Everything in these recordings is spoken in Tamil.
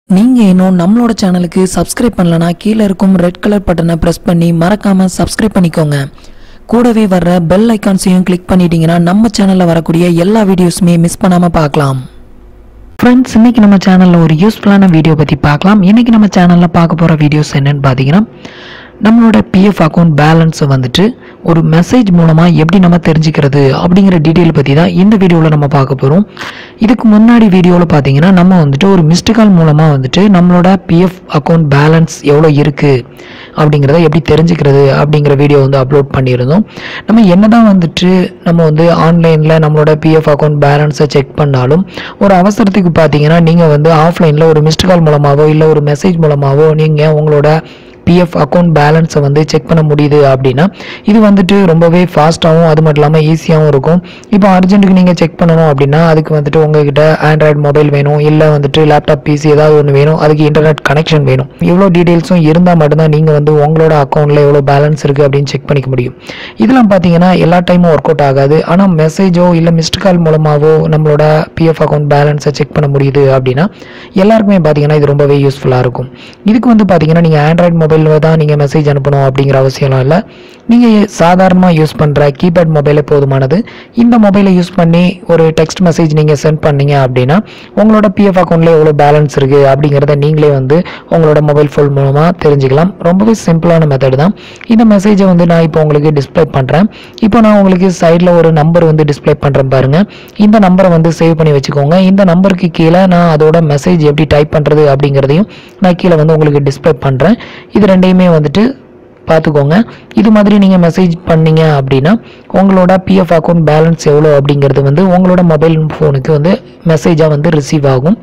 நீங்கள் இன்னும் நம்மளோட சேனலுக்கு சப்ஸ்கிரைப் பண்ணலனா கீழே இருக்கும் ரெட் கலர் பட்டனை ப்ரெஸ் பண்ணி மறக்காமல் சப்ஸ்கிரைப் பண்ணிக்கோங்க கூடவே வர்ற பெல் ஐக்கான்ஸையும் கிளிக் பண்ணிட்டீங்கன்னா நம்ம சேனலில் வரக்கூடிய எல்லா வீடியோஸுமே மிஸ் பண்ணாமல் பார்க்கலாம் ஃப்ரெண்ட்ஸ் இன்னைக்கு நம்ம சேனலில் ஒரு யூஸ்ஃபுல்லான வீடியோ பற்றி பார்க்கலாம் இன்னைக்கு நம்ம சேனலில் பார்க்க போகிற வீடியோஸ் என்னன்னு பார்த்தீங்கன்னா நம்மளோட பிஎஃப் அக்கௌண்ட் பேலன்ஸை வந்துட்டு ஒரு மெசேஜ் மூலமாக எப்படி நம்ம தெரிஞ்சுக்கிறது அப்படிங்கிற டீட்டெயில் பற்றி தான் இந்த வீடியோவில் நம்ம பார்க்க போகிறோம் இதுக்கு முன்னாடி வீடியோவில் பார்த்தீங்கன்னா நம்ம வந்துட்டு ஒரு மிஸ்டு கால் மூலமாக வந்துட்டு நம்மளோட பிஎஃப் அக்கௌண்ட் பேலன்ஸ் எவ்வளோ இருக்குது அப்படிங்கிறத எப்படி தெரிஞ்சுக்கிறது அப்படிங்கிற வீடியோ வந்து அப்லோட் பண்ணியிருந்தோம் நம்ம என்னதான் வந்துட்டு நம்ம வந்து ஆன்லைனில் நம்மளோட பிஎஃப் அக்கௌண்ட் பேலன்ஸை செக் பண்ணாலும் ஒரு அவசரத்துக்கு பார்த்தீங்கன்னா நீங்கள் வந்து ஆஃப்லைனில் ஒரு மிஸ்டு கால் மூலமாகவோ இல்லை ஒரு மெசேஜ் மூலமாகவோ நீங்கள் உங்களோட பிஎஃப் அக்கௌண்ட் பேலன்ஸை வந்து செக் பண்ண முடியுது அப்படின்னா இது வந்துட்டு ரொம்பவே ஃபாஸ்ட்டாகவும் அது மட்டும் இல்லாமல் ஈஸியாகவும் இருக்கும் இப்போ அர்ஜென்ட்டுக்கு நீங்கள் செக் பண்ணணும் அப்படின்னா அதுக்கு வந்துட்டு உங்ககிட்ட ஆண்ட்ராய்டு மொபைல் வேணும் இல்லை வந்துட்டு லேப்டாப் பிசி ஏதாவது ஒன்று வேணும் அதுக்கு இன்டர்நெட் கனெக்ஷன் வேணும் இவ்வளோ டீட்டெயில்ஸும் இருந்தால் மட்டும்தான் நீங்கள் வந்து உங்களோட அக்கௌண்ட்டில் எவ்வளோ பேலன்ஸ் இருக்குது அப்படின்னு செக் பண்ணிக்க முடியும் இதெல்லாம் பார்த்தீங்கன்னா எல்லா டைமும் ஒர்க் அவுட் ஆகாது ஆனால் மெசேஜோ இல்லை மிஸ்டு கால் மூலமாகவோ நம்மளோட பிஎஃப் அக்கௌண்ட் பேலன்ஸை செக் பண்ண முடியுது அப்படின்னா எல்லாருக்குமே பார்த்தீங்கன்னா இது ரொம்பவே யூஸ்ஃபுல்லாக இருக்கும் இதுக்கு வந்து பார்த்தீங்கன்னா நீங்கள் ஆண்ட்ராய்டு மொபைலில் தான் நீங்கள் மெசேஜ் அனுப்பணும் அப்படிங்கிற அவசியம்லாம் இல்லை நீங்கள் சாதாரணமாக யூஸ் பண்ணுற கீபேட் மொபைலே போதுமானது இந்த மொபைலை யூஸ் பண்ணி ஒரு டெக்ஸ்ட் மெசேஜ் நீங்கள் சென்ட் பண்ணீங்க அப்படின்னா உங்களோட பிஎஃப் அக்கௌண்ட்டில் எவ்வளோ பேலன்ஸ் இருக்குது அப்படிங்கிறத நீங்களே வந்து உங்களோட மொபைல் ஃபோன் மூலமாக தெரிஞ்சுக்கலாம் ரொம்பவே சிம்பிளான மெத்தட் தான் இந்த மெசேஜை வந்து நான் இப்போ உங்களுக்கு டிஸ்ப்ளே பண்ணுறேன் இப்போ நான் உங்களுக்கு சைடில் ஒரு நம்பர் வந்து டிஸ்ப்ளே பண்ணுறேன் பாருங்கள் இந்த நம்பரை வந்து சேவ் பண்ணி வச்சுக்கோங்க இந்த நம்பருக்கு கீழே நான் அதோட மெசேஜ் எப்படி டைப் பண்ணுறது அப்படிங்கிறதையும் நான் கீழே வந்து உங்களுக்கு டிஸ்ப்ளே பண்ணுறேன் இது ரெண்டையுமே வந்துட்டு பார்த்துக்கோங்க இது மாதிரி நீங்கள் மெசேஜ் பண்ணீங்க அப்படின்னா உங்களோட பிஎஃப் அக்கௌண்ட் பேலன்ஸ் எவ்வளோ அப்படிங்கிறது வந்து உங்களோட மொபைல் ஃபோனுக்கு வந்து மெசேஜாக வந்து ரிசீவ் ஆகும்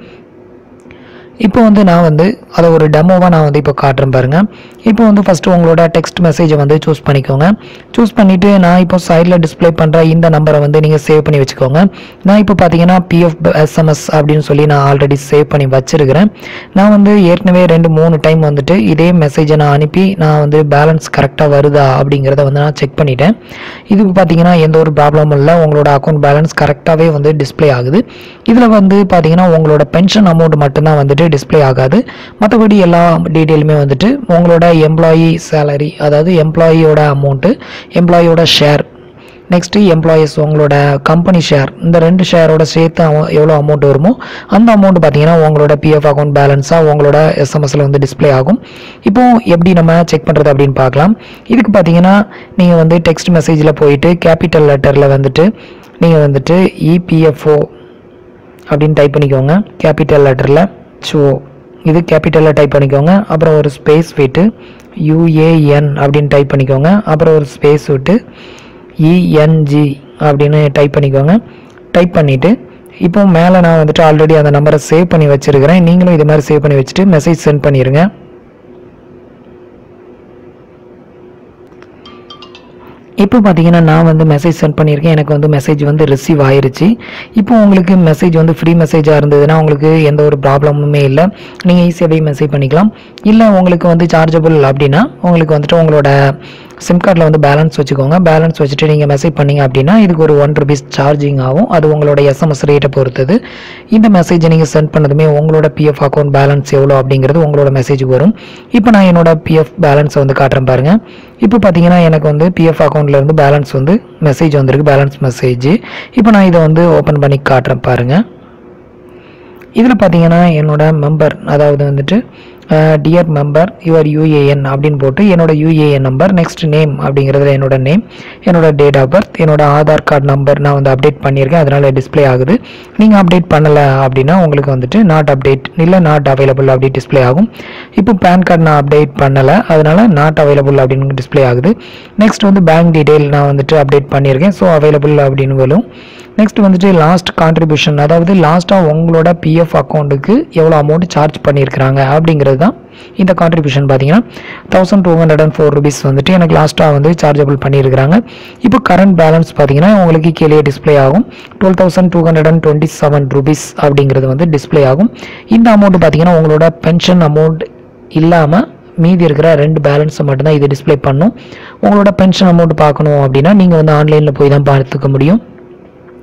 இப்போ வந்து நான் வந்து அதை ஒரு டெமோவாக நான் வந்து இப்போ காட்டுறேன் பாருங்க இப்போ வந்து ஃபஸ்ட்டு உங்களோட டெக்ஸ்ட் மெசேஜை வந்து சூஸ் பண்ணிக்கோங்க சூஸ் பண்ணிவிட்டு நான் இப்போ சைடில் டிஸ்ப்ளே பண்ணுற இந்த நம்பரை வந்து நீங்கள் சேவ் பண்ணி வச்சுக்கோங்க நான் இப்போ பார்த்தீங்கன்னா பிஎஃப் எஸ்எம்எஸ் அப்படின்னு சொல்லி நான் ஆல்ரெடி சேவ் பண்ணி வச்சிருக்கிறேன் நான் வந்து ஏற்கனவே ரெண்டு மூணு டைம் வந்துட்டு இதே மெசேஜை நான் அனுப்பி நான் வந்து பேலன்ஸ் கரெக்டாக வருதா அப்படிங்கிறத வந்து நான் செக் பண்ணிட்டேன் இதுக்கு பார்த்தீங்கன்னா எந்த ஒரு ப்ராப்ளமும் இல்லை உங்களோட அக்கௌண்ட் பேலன்ஸ் கரெக்டாகவே வந்து டிஸ்ப்ளே ஆகுது இதில் வந்து பார்த்தீங்கன்னா உங்களோட பென்ஷன் அமௌண்ட் மட்டும்தான் வந்துட்டு டிஸ்ப்ளே ஆகாது மற்றபடி எல்லா டீட்டெயிலுமே வந்துட்டு உங்களோட எம்ப்ளாயி சேலரி அதாவது எம்ப்ளாயியோட அமௌண்ட்டு எம்ப்ளாயியோட ஷேர் நெக்ஸ்ட்டு எம்ப்ளாயீஸ் உங்களோட கம்பெனி ஷேர் இந்த ரெண்டு ஷேரோட சேர்த்து அவ- எவ்வளோ அமௌண்ட் வருமோ அந்த அமௌண்ட் பார்த்தீங்கன்னா உங்களோட பிஎஃப் அக்கௌண்ட் பேலன்ஸாக உங்களோட எஸ்எம்எஸ்ல வந்து டிஸ்ப்ளே ஆகும் இப்போ எப்படி நம்ம செக் பண்ணுறது அப்படின்னு பார்க்கலாம் இதுக்கு பார்த்தீங்கன்னா நீங்கள் வந்து டெக்ஸ்ட் மெசேஜில் போயிட்டு கேபிட்டல் லெட்டரில் வந்துட்டு நீங்கள் வந்துட்டு இபிஎஃப்ஓ அப்படின்னு டைப் பண்ணிக்கோங்க கேபிட்டல் லெட்டரில் ஸோ இது கேபிட்டலில் டைப் பண்ணிக்கோங்க அப்புறம் ஒரு ஸ்பேஸ் விட்டு யூஏஎன் அப்படின்னு டைப் பண்ணிக்கோங்க அப்புறம் ஒரு ஸ்பேஸ் விட்டு இஎன்ஜி அப்படின்னு டைப் பண்ணிக்கோங்க டைப் பண்ணிவிட்டு இப்போ மேலே நான் வந்துட்டு ஆல்ரெடி அந்த நம்பரை சேவ் பண்ணி வச்சுருக்கிறேன் நீங்களும் இது மாதிரி சேவ் பண்ணி வச்சுட்டு மெசேஜ் சென்ட் பண்ணிடுங்க இப்போ பார்த்தீங்கன்னா நான் வந்து மெசேஜ் சென்ட் பண்ணியிருக்கேன் எனக்கு வந்து மெசேஜ் வந்து ரிசீவ் ஆயிருச்சு இப்போ உங்களுக்கு மெசேஜ் வந்து ஃப்ரீ மெசேஜாக இருந்ததுன்னா உங்களுக்கு எந்த ஒரு ப்ராப்ளமுமே இல்லை நீங்கள் ஈஸியாகவே மெசேஜ் பண்ணிக்கலாம் இல்லை உங்களுக்கு வந்து சார்ஜபிள் அப்படின்னா உங்களுக்கு வந்துட்டு உங்களோட சிம் கார்டில் வந்து பேலன்ஸ் வச்சுக்கோங்க பேலன்ஸ் வச்சுட்டு நீங்கள் மெசேஜ் பண்ணீங்க அப்படின்னா இதுக்கு ஒரு ஒன் ருபீஸ் சார்ஜிங் ஆகும் அது உங்களோட எஸ்எம்எஸ் ரேட்டை பொறுத்தது இந்த மெசேஜை நீங்கள் சென்ட் பண்ணதுமே உங்களோட பிஎஃப் அக்கௌண்ட் பேலன்ஸ் எவ்வளோ அப்படிங்கிறது உங்களோட மெசேஜுக்கு வரும் இப்போ நான் என்னோட பிஎஃப் பேலன்ஸை வந்து காட்டுறேன் பாருங்க இப்போ பார்த்தீங்கன்னா எனக்கு வந்து பிஎஃப் அக்கௌண்ட்ல இருந்து பேலன்ஸ் வந்து மெசேஜ் வந்திருக்கு பேலன்ஸ் மெசேஜ் இப்போ நான் இதை வந்து ஓப்பன் பண்ணி காட்டுறேன் பாருங்க இதில் பார்த்தீங்கன்னா என்னோட மெம்பர் அதாவது வந்துட்டு டியர் மெம்பர் யுவர் யூஏஎன் அப்படின்னு போட்டு என்னோட யூஏஎன் நம்பர் நெக்ஸ்ட் நேம் அப்படிங்கிறதுல என்னோட நேம் என்னோட டேட் ஆஃப் பர்த் என்னோட ஆதார் கார்டு நம்பர் நான் வந்து அப்டேட் பண்ணியிருக்கேன் அதனால டிஸ்ப்ளே ஆகுது நீங்கள் அப்டேட் பண்ணலை அப்படின்னா உங்களுக்கு வந்துட்டு நாட் அப்டேட் இல்லை நாட் அவைலபிள் அப்படி டிஸ்ப்ளே ஆகும் இப்போ பேன் கார்டு நான் அப்டேட் பண்ணலை அதனால நாட் அவைலபிள் அப்படின்னு டிஸ்ப்ளே ஆகுது நெக்ஸ்ட் வந்து பேங்க் டீடைல் நான் வந்துட்டு அப்டேட் பண்ணியிருக்கேன் ஸோ அவைலபிள் அப்படின்னு வரும் நெக்ஸ்ட் வந்துட்டு லாஸ்ட் கான்ட்ரிபியூஷன் அதாவது லாஸ்ட்டாக உங்களோட பிஎஃப் அக்கௌண்ட்டுக்கு எவ்வளோ அமௌண்ட் சார்ஜ் பண்ணியிருக்கிறாங்க அப்படிங்கிறது தான் இந்த கான்ட்ரிபியூஷன் பார்த்தீங்கன்னா thousand two hundred and four rupees வந்துட்டு எனக்கு லாஸ்ட்டாக வந்து சார்ஜபிள் பண்ணியிருக்கிறாங்க இப்போ கரண்ட் பேலன்ஸ் பார்த்தீங்கன்னா உங்களுக்கு கீழே டிஸ்ப்ளே ஆகும் twelve thousand two hundred and twenty seven rupees அப்படிங்கிறது வந்து டிஸ்ப்ளே ஆகும் இந்த அமௌண்ட் பார்த்தீங்கன்னா உங்களோட பென்ஷன் அமௌண்ட் இல்லாமல் மீதி இருக்கிற ரெண்டு பேலன்ஸை மட்டும்தான் இது டிஸ்ப்ளே பண்ணும் உங்களோட பென்ஷன் அமௌண்ட் பார்க்கணும் அப்படின்னா நீங்கள் வந்து ஆன்லைனில் போய் தான் பார்த்துக்க முடியும்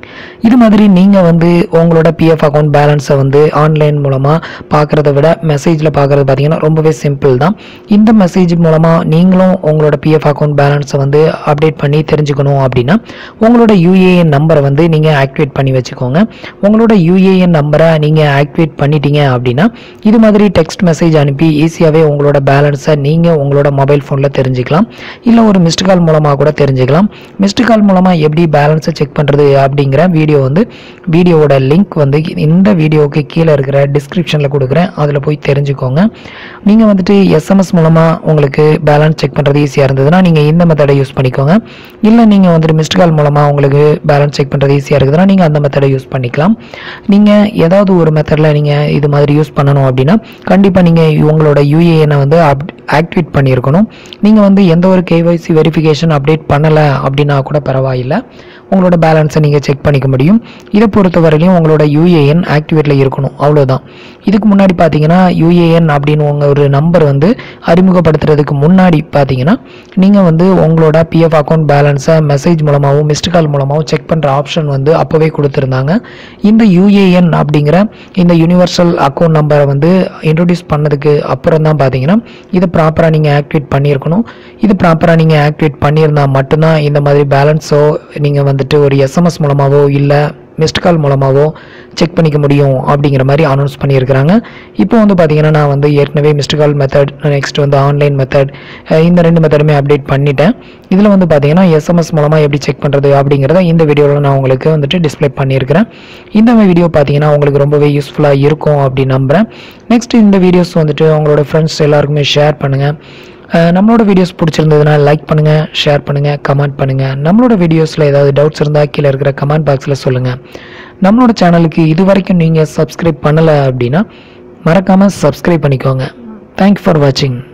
இது மாதிரி நீங்கள் வந்து உங்களோட பிஎஃப் அக்கௌண்ட் பேலன்ஸை வந்து ஆன்லைன் மூலமாக பார்க்குறத விட மெசேஜில் பார்க்குறது பார்த்தீங்கன்னா ரொம்பவே சிம்பிள் தான் இந்த மெசேஜ் மூலமாக நீங்களும் உங்களோட பிஎஃப் அக்கௌண்ட் பேலன்ஸை வந்து அப்டேட் பண்ணி தெரிஞ்சுக்கணும் அப்படின்னா உங்களோட யூஏஎன் நம்பரை வந்து நீங்கள் ஆக்டிவேட் பண்ணி வச்சுக்கோங்க உங்களோட யூஏஎன் நம்பரை நீங்கள் ஆக்டிவேட் பண்ணிட்டீங்க அப்படின்னா இது மாதிரி டெக்ஸ்ட் மெசேஜ் அனுப்பி ஈஸியாகவே உங்களோட பேலன்ஸை நீங்கள் உங்களோட மொபைல் ஃபோனில் தெரிஞ்சுக்கலாம் இல்லை ஒரு மிஸ்டு கால் மூலமாக கூட தெரிஞ்சுக்கலாம் மிஸ்டு கால் மூலமாக எப்படி பேலன்ஸை செக் பண்ணுறது அப்படிங்கிற வீடியோ வந்து வீடியோவோட லிங்க் வந்து இந்த வீடியோவுக்கு கீழே இருக்கிற டிஸ்கிரிப்ஷனில் கொடுக்குறேன் அதில் போய் தெரிஞ்சுக்கோங்க நீங்கள் வந்துட்டு எஸ்எம்எஸ் மூலமாக உங்களுக்கு பேலன்ஸ் செக் பண்ணுறது ஈஸியாக இருந்ததுன்னா நீங்கள் இந்த மெத்தடை யூஸ் பண்ணிக்கோங்க இல்லை நீங்கள் வந்துட்டு மிஸ்டு கால் மூலமாக உங்களுக்கு பேலன்ஸ் செக் பண்ணுறது ஈஸியாக இருக்குதுன்னா நீங்கள் அந்த மெத்தடை யூஸ் பண்ணிக்கலாம் நீங்கள் ஏதாவது ஒரு மெத்தடில் நீங்கள் இது மாதிரி யூஸ் பண்ணணும் அப்படின்னா கண்டிப்பாக நீங்கள் உங்களோட யூஏஎனை வந்து அப் ஆக்டிவேட் பண்ணியிருக்கணும் நீங்கள் வந்து எந்த ஒரு கேஒய்சி வெரிஃபிகேஷன் அப்டேட் பண்ணலை அப்படின்னா கூட பரவாயில்லை உங்களோட பேலன்ஸை நீங்கள் செக் பண்ணிக்க முடியும் இதை பொறுத்தவரையிலையும் உங்களோட யூஏஎன் ஆக்டிவேட்டில் இருக்கணும் அவ்வளோதான் இதுக்கு முன்னாடி பார்த்தீங்கன்னா யூஏஎன் அப்படின்னு உங்கள் ஒரு நம்பர் வந்து அறிமுகப்படுத்துறதுக்கு முன்னாடி பார்த்தீங்கன்னா நீங்கள் வந்து உங்களோட பிஎஃப் அக்கௌண்ட் பேலன்ஸை மெசேஜ் மூலமாகவும் மிஸ்டு கால் மூலமாகவும் செக் பண்ணுற ஆப்ஷன் வந்து அப்போவே கொடுத்துருந்தாங்க இந்த யூஏஎன் அப்படிங்கிற இந்த யூனிவர்சல் அக்கௌண்ட் நம்பரை வந்து இன்ட்ரடியூஸ் பண்ணதுக்கு அப்புறம் தான் பார்த்தீங்கன்னா இதை ப்ராப்பராக நீங்கள் ஆக்டிவேட் பண்ணியிருக்கணும் இது ப்ராப்பராக நீங்கள் ஆக்டிவேட் பண்ணியிருந்தால் மட்டும்தான் இந்த மாதிரி பேலன்ஸோ நீங்கள் வந்துட்டு ஒரு எஸ்எம்எஸ் மூலமாகவோ இல்லை மிஸ்டு கால் மூலமாகவோ செக் பண்ணிக்க முடியும் அப்படிங்கிற மாதிரி அனௌன்ஸ் பண்ணியிருக்கிறாங்க இப்போ வந்து பார்த்தீங்கன்னா நான் வந்து ஏற்கனவே மிஸ்டு கால் மெத்தட் நெக்ஸ்ட் வந்து ஆன்லைன் மெத்தட் இந்த ரெண்டு மெத்தடுமே அப்டேட் பண்ணிட்டேன் இதில் வந்து பார்த்தீங்கன்னா எஸ்எம்எஸ் மூலமாக எப்படி செக் பண்ணுறது அப்படிங்கிறத இந்த வீடியோவில் நான் உங்களுக்கு வந்துட்டு டிஸ்ப்ளே பண்ணியிருக்கிறேன் இந்த வீடியோ பார்த்தீங்கன்னா உங்களுக்கு ரொம்பவே யூஸ்ஃபுல்லாக இருக்கும் அப்படின்னு நம்புகிறேன் நெக்ஸ்ட் இந்த வீடியோஸ் வந்துட்டு உங்களோட ஃப்ரெண்ட்ஸ் எல்லாருக்குமே ஷேர் பண்ணுங்கள் அஹ் நம்மளோட வீடியோஸ் பிடிச்சிருந்ததுன்னா லைக் பண்ணுங்கள் ஷேர் பண்ணுங்கள் கமெண்ட் பண்ணுங்கள் நம்மளோட வீடியோஸில் ஏதாவது டவுட்ஸ் இருந்தால் கீழே இருக்கிற கமெண்ட் பாக்ஸில் சொல்லுங்கள் நம்மளோட சேனலுக்கு இது வரைக்கும் நீங்கள் சப்ஸ்கிரைப் பண்ணலை அப்படின்னா மறக்காமல் சப்ஸ்கிரைப் பண்ணிக்கோங்க தேங்க்யூ ஃபார் வாட்சிங்